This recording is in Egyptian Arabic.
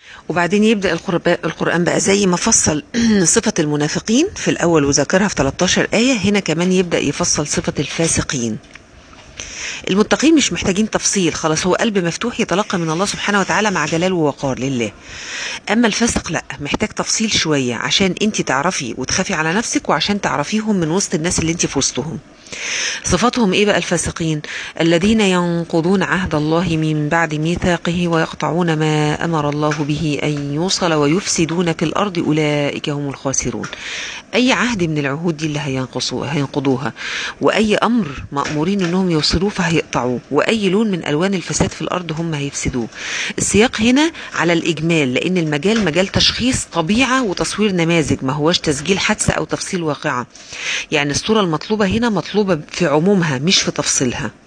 وبعدين يبدأ القرب- القرآن بقى زي ما فصل صفة المنافقين في الأول وذكرها في 13 آية هنا كمان يبدأ يفصل صفة الفاسقين المتقين مش محتاجين تفصيل خلاص هو قلب مفتوح يتلقى من الله سبحانه وتعالى مع جلال ووقار لله اما الفاسق لا محتاج تفصيل شوية عشان انت تعرفي وتخافي على نفسك وعشان تعرفيهم من وسط الناس اللي انت في وسطهم صفاتهم ايه بقى الفاسقين الذين ينقضون عهد الله من بعد ميثاقه ويقطعون ما امر الله به ان يوصل ويفسدون في الارض اولئك هم الخاسرون اي عهد من العهود دي اللي هينقصوا هينقضوها واي امر مامورين انهم يوصلوه فهيقطعوه واي لون من الوان الفساد في الارض هم هيفسدوه السياق هنا على الاجمال لان المجال مجال تشخيص طبيعه وتصوير نماذج ما هوش تسجيل حادثه او تفصيل واقعه يعني الصوره المطلوبه هنا مطلوبه في عمومها مش في تفصيلها